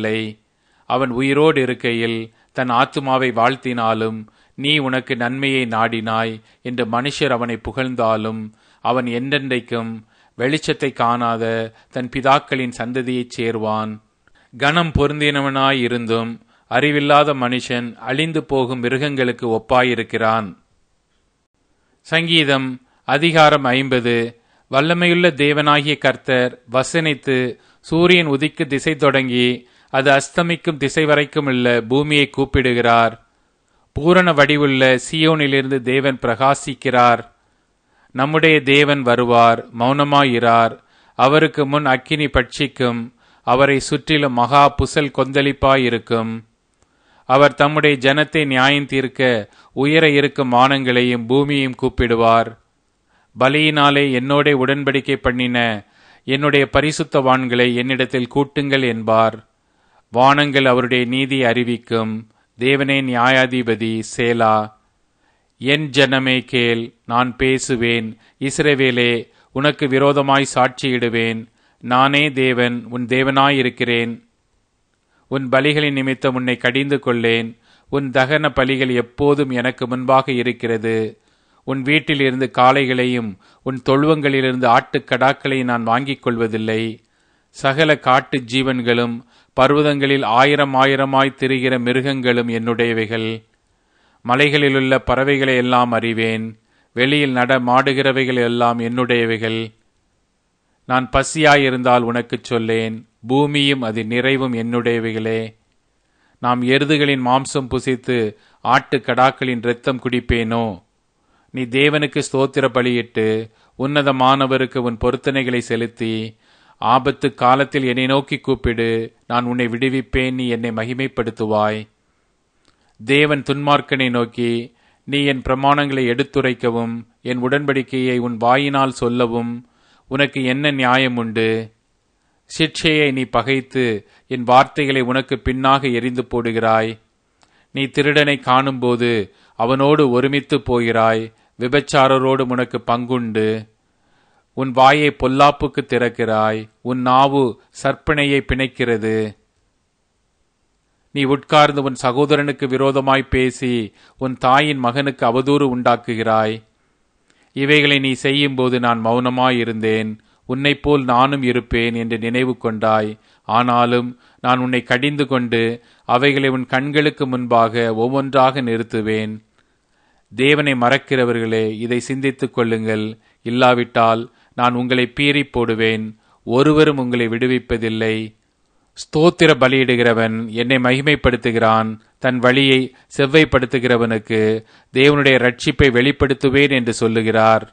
இல்லை அவன் உயிரோடு இருக்கையில் தன் ஆத்துமாவை வாழ்த்தினாலும் நீ உனக்கு நன்மையை நாடினாய் என்று மனுஷர் அவனை புகழ்ந்தாலும் அவன் என்றென்றைக்கும் வெளிச்சத்தை காணாத தன் பிதாக்களின் சந்ததியைச் சேர்வான் கனம் பொருந்தினவனாயிருந்தும் அறிவில்லாத மனுஷன் அழிந்து போகும் மிருகங்களுக்கு ஒப்பாயிருக்கிறான் சங்கீதம் அதிகாரம் ஐம்பது வல்லமையுள்ள தேவனாகிய கர்த்தர் வசனித்து சூரியன் உதிக்கு திசை தொடங்கி அது அஸ்தமிக்கும் திசை வரைக்கும் உள்ள பூமியை கூப்பிடுகிறார் பூரண வடிவுள்ள சியோனிலிருந்து தேவன் பிரகாசிக்கிறார் நம்முடைய தேவன் வருவார் மௌனமாயிரார் அவருக்கு முன் அக்கினி பட்சிக்கும் அவரை சுற்றிலும் மகா புசல் கொந்தளிப்பாயிருக்கும் அவர் தம்முடைய ஜனத்தை நியாயம் தீர்க்க உயர இருக்கும் வானங்களையும் பூமியையும் கூப்பிடுவார் பலியினாலே என்னோட உடன்படிக்கை பண்ணின என்னுடைய பரிசுத்தவான்களை என்னிடத்தில் கூட்டுங்கள் என்பார் வானங்கள் அவருடைய நீதி அறிவிக்கும் தேவனே நியாயாதிபதி சேலா என் ஜனமே கேள் நான் பேசுவேன் இஸ்ரவேலே உனக்கு விரோதமாய் சாட்சியிடுவேன் நானே தேவன் உன் தேவனாயிருக்கிறேன் உன் பலிகளின் நிமித்தம் உன்னை கடிந்து கொள்ளேன் உன் தகன பலிகள் எப்போதும் எனக்கு முன்பாக இருக்கிறது உன் வீட்டிலிருந்து காளைகளையும் உன் தொழுவங்களிலிருந்து ஆட்டுக்கடாக்களையும் நான் வாங்கிக் கொள்வதில்லை சகல காட்டு ஜீவன்களும் பர்வதங்களில் ஆயிரம் ஆயிரமாய் திரிகிற மிருகங்களும் என்னுடையவைகள் மலைகளிலுள்ள பறவைகளை எல்லாம் அறிவேன் வெளியில் நட மாடுகிறவைகள் எல்லாம் என்னுடையவைகள் நான் பசியாயிருந்தால் உனக்குச் சொல்லேன் பூமியும் அது நிறைவும் என்னுடையவைகளே நாம் எருதுகளின் மாம்சம் புசித்து ஆட்டுக்கடாக்களின் இரத்தம் குடிப்பேனோ நீ தேவனுக்கு ஸ்தோத்திர பலியிட்டு உன்னதமானவருக்கு உன் பொருத்தனைகளை செலுத்தி ஆபத்து காலத்தில் என்னை நோக்கி கூப்பிடு நான் உன்னை விடுவிப்பேன் நீ என்னை மகிமைப்படுத்துவாய் தேவன் துன்மார்க்கனை நோக்கி நீ என் பிரமாணங்களை எடுத்துரைக்கவும் என் உடன்படிக்கையை உன் வாயினால் சொல்லவும் உனக்கு என்ன நியாயம் உண்டு சிற்சையை நீ பகைத்து என் வார்த்தைகளை உனக்கு பின்னாக எரிந்து போடுகிறாய் நீ திருடனை காணும்போது அவனோடு ஒருமித்து போகிறாய் விபச்சாரரோடு உனக்கு பங்குண்டு உன் வாயை பொல்லாப்புக்கு திறக்கிறாய் உன் நாவு சற்பனையை பிணைக்கிறது நீ உட்கார்ந்து உன் சகோதரனுக்கு விரோதமாய் பேசி உன் தாயின் மகனுக்கு அவதூறு உண்டாக்குகிறாய் இவைகளை நீ செய்யும்போது நான் மௌனமாயிருந்தேன் உன்னைப் போல் நானும் இருப்பேன் என்று நினைவு கொண்டாய் ஆனாலும் நான் உன்னை கடிந்து கொண்டு அவைகளை உன் கண்களுக்கு முன்பாக ஒவ்வொன்றாக நிறுத்துவேன் தேவனை மறக்கிறவர்களே இதை சிந்தித்துக் கொள்ளுங்கள் இல்லாவிட்டால் நான் உங்களை பீறி போடுவேன் ஒருவரும் உங்களை விடுவிப்பதில்லை ஸ்தோத்திர பலியிடுகிறவன் என்னை மகிமைப்படுத்துகிறான் தன் வழியை செவ்வைப்படுத்துகிறவனுக்கு தேவனுடைய ரட்சிப்பை வெளிப்படுத்துவேன் என்று சொல்லுகிறார்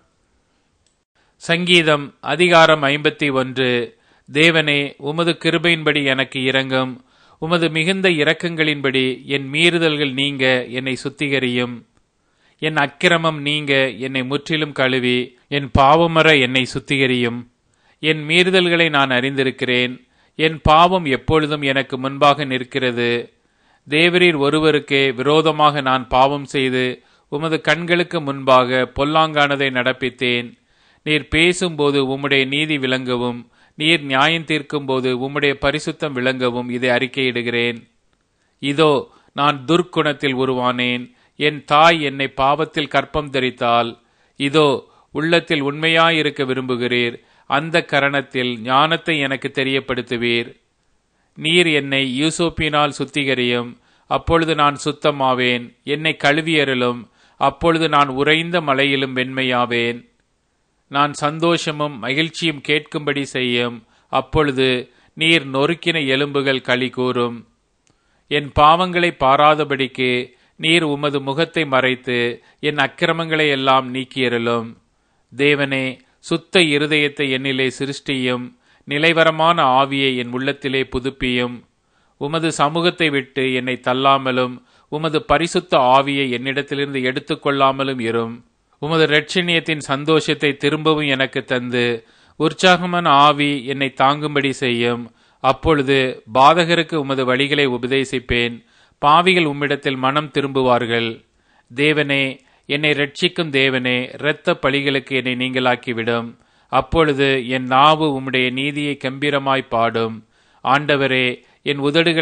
சங்கீதம் அதிகாரம் ஐம்பத்தி ஒன்று தேவனே உமது கிருபையின்படி எனக்கு இரங்கும் உமது மிகுந்த இரக்கங்களின்படி என் மீறுதல்கள் நீங்க என்னை சுத்திகரியும் என் அக்கிரமம் நீங்க என்னை முற்றிலும் கழுவி என் பாவமர என்னை சுத்திகரியும் என் மீறுதல்களை நான் அறிந்திருக்கிறேன் என் பாவம் எப்பொழுதும் எனக்கு முன்பாக நிற்கிறது தேவரீர் ஒருவருக்கே விரோதமாக நான் பாவம் செய்து உமது கண்களுக்கு முன்பாக பொல்லாங்கானதை நடப்பித்தேன் நீர் பேசும்போது உம்முடைய நீதி விளங்கவும் நீர் நியாயம் தீர்க்கும் போது உம்முடைய பரிசுத்தம் விளங்கவும் இதை அறிக்கையிடுகிறேன் இதோ நான் துர்க்குணத்தில் உருவானேன் என் தாய் என்னை பாவத்தில் கற்பம் தரித்தால் இதோ உள்ளத்தில் உண்மையாயிருக்க விரும்புகிறீர் அந்த கரணத்தில் ஞானத்தை எனக்கு தெரியப்படுத்துவீர் நீர் என்னை யூசோப்பினால் சுத்திகரியும் அப்பொழுது நான் சுத்தமாவேன் என்னை கழுவியறலும் அப்பொழுது நான் உறைந்த மலையிலும் வெண்மையாவேன் நான் சந்தோஷமும் மகிழ்ச்சியும் கேட்கும்படி செய்யும் அப்பொழுது நீர் நொறுக்கின எலும்புகள் களி கூறும் என் பாவங்களை பாராதபடிக்கு நீர் உமது முகத்தை மறைத்து என் அக்கிரமங்களை எல்லாம் நீக்கியறலும் தேவனே சுத்த இருதயத்தை என்னிலே சிருஷ்டியும் நிலைவரமான ஆவியை என் உள்ளத்திலே புதுப்பியும் உமது சமூகத்தை விட்டு என்னை தள்ளாமலும் உமது பரிசுத்த ஆவியை என்னிடத்திலிருந்து எடுத்துக்கொள்ளாமலும் இரும் உமது இரட்சணியத்தின் சந்தோஷத்தை திரும்பவும் எனக்கு தந்து உற்சாகமான ஆவி என்னை தாங்கும்படி செய்யும் அப்பொழுது பாதகருக்கு உமது வழிகளை உபதேசிப்பேன் பாவிகள் உம்மிடத்தில் மனம் திரும்புவார்கள் தேவனே என்னை ரட்சிக்கும் தேவனே இரத்த பழிகளுக்கு என்னை நீங்களாக்கிவிடும் அப்பொழுது என் நாவு உம்முடைய நீதியை கம்பீரமாய் பாடும் ஆண்டவரே என் உதடுகள்